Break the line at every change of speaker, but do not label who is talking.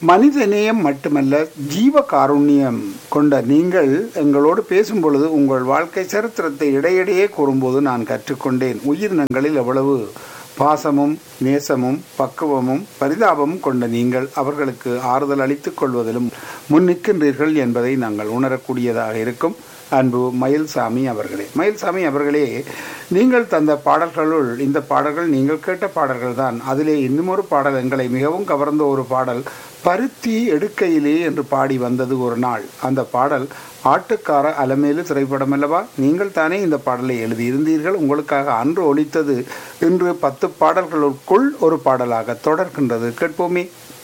மனிதநேயம் மட்டுமல்ல ஜீவ காருண்யம் கொண்ட நீங்கள் எங்களோடு பேசும் பொழுது உங்கள் வாழ்க்கை சரித்திரத்தை இடையிடையே கூறும்போது நான் கற்றுக்கொண்டேன் உயிரினங்களில் எவ்வளவு பாசமும் நேசமும் பக்குவமும் பரிதாபமும் கொண்ட நீங்கள் அவர்களுக்கு ஆறுதல் அளித்துக் கொள்வதிலும் முன்னிற்கின்றீர்கள் என்பதை நாங்கள் உணரக்கூடியதாக இருக்கும் அன்பு மயில்சாமி அவர்களே மயில்சாமி அவர்களே நீங்கள் தந்த பாடல்களுள் இந்த பாடல்கள் நீங்கள் கேட்ட பாடல்கள் தான் அதிலே இன்னும் ஒரு பாடல் எங்களை மிகவும் கவர்ந்த ஒரு பாடல் பருத்தி எடுக்கையிலே என்று பாடி வந்தது ஒரு நாள் அந்த பாடல் ஆட்டுக்கார அலமேலு திரைப்படம் அல்லவா நீங்கள் தானே இந்த பாடலை எழுதியிருந்தீர்கள் உங்களுக்காக அன்று ஒலித்தது இன்று பத்து பாடல்களுக்குள் ஒரு பாடலாக தொடர்கின்றது கேட்போமே